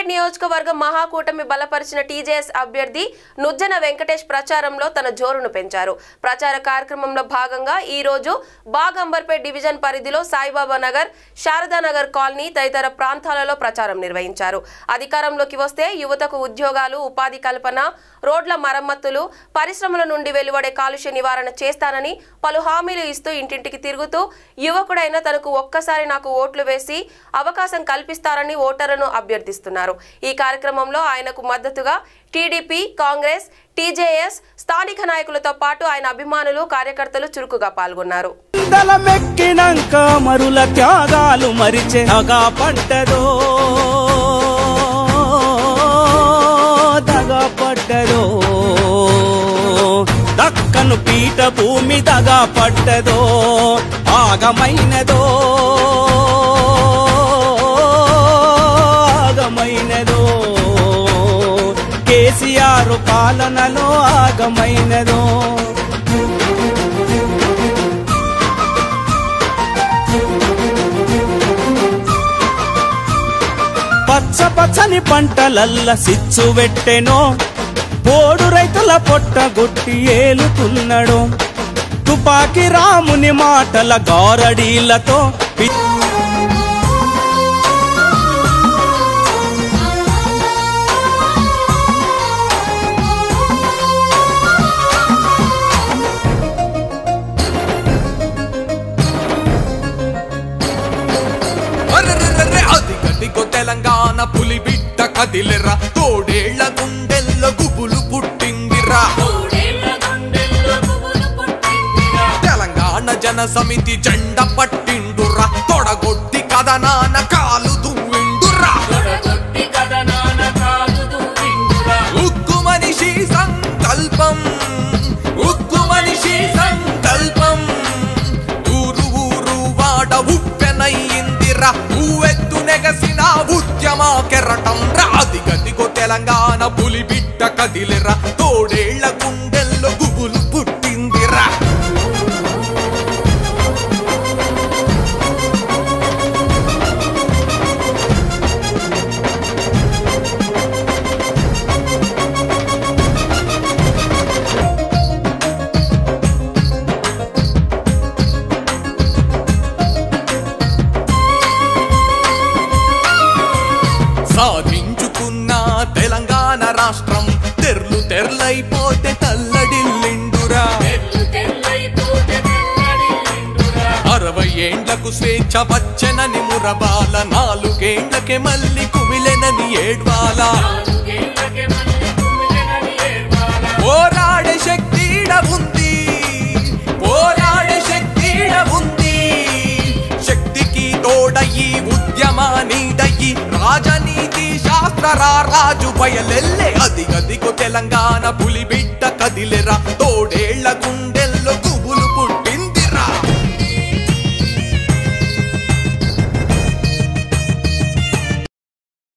అమీర్పేట్ నియోజకవర్గం మహాకూటమి బలపరిచిన టీజేఎస్ అభ్యర్థి నుజ్జన వెంకటేష్ ప్రచారంలో తన జోరును పెంచారు ప్రచార కార్యక్రమంలో భాగంగా ఈ రోజు బాగ్ అంబర్పేట్ డివిజన్ పరిధిలో సాయిబాబా నగర్ శారదానగర్ కాలనీ తదితర ప్రాంతాలలో ప్రచారం నిర్వహించారు అధికారంలోకి వస్తే యువతకు ఉద్యోగాలు ఉపాధి కల్పన రోడ్ల మరమ్మతులు పరిశ్రమల నుండి వెలువడే కాలుష్య నివారణ చేస్తానని పలు హామీలు ఇస్తూ ఇంటింటికి తిరుగుతూ యువకుడైన తనకు ఒక్కసారి నాకు ఓట్లు వేసి అవకాశం కల్పిస్తారని ఓటర్లను అభ్యర్థిస్తున్నారు ఈ కార్యక్రమంలో ఆయనకు మద్దతుగా టీడీపీ కాంగ్రెస్ టీజేఎస్ స్థానిక నాయకులతో పాటు ఆయన అభిమానులు కార్యకర్తలు చురుకుగా పాల్గొన్నారు మెక్కినాక మరుల త్యాగాలు మరిచే దగా పడ్డదో దగా పడ్డదో దక్కను పీఠ భూమి దగా పడ్డదో ఆగమైనదో ఆగమైనదో కేసీఆర్ పాలనలో ఆగమైనదో పచ్చ పచ్చని పంటలల్ల సిచ్చు వెట్టెనో పోడు రైతుల పొట్టగొట్టి ఏలుతున్నాడు తుపాకి రాముని మాటల గారడీలతో పి- అరెరెరెరె, అదిగదిగో తెలంగాణ పులి బిడ్డ కదిలెర్రా తోడేళ్ల గుండెల్లో గుబులు పుట్టిందిరా తెలంగాణ జన సమితి జెండ పట్టిండురా తొడగొట్టి కథనాన కాలు దువ్విండురా ఉక్కు మనిషి సంకల్పం ఉక్కు మనిషి సంకల్పం ఊరు ఊరు వాడ ఉప్పెనయ్యిందిరా ఊవెత్తు నెగసిన ఉద్యమ కెరటం రాది గదిగో తెలంగాణ పులి బిడ్డ కదిలిరా తోడేళ్ల గుండెల్లో గుబులు పుట్టిందిరా సాధించుకున్న తెలంగాణ రాష్ట్రం తెర్లు తెర్లైపోతే తల్లడిల్లిండురా అరవై ఏండ్లకు స్వేచ్ఛ వచ్చెనని మురబాల నాలుగేండ్లకే మళ్ళీ కుమిలెనని ఏడ్వాల పోరాడే శక్తిడ ఉంది పోరాడే శక్తిడ ఉంది శక్తికి తోడయి ఉద్యమ నీడయి రాజనీతి శాస్త్ర రాజు బయలెల్లే అది గదిగో తెలంగాణ పులి బిడ్డ కదిలెరా తో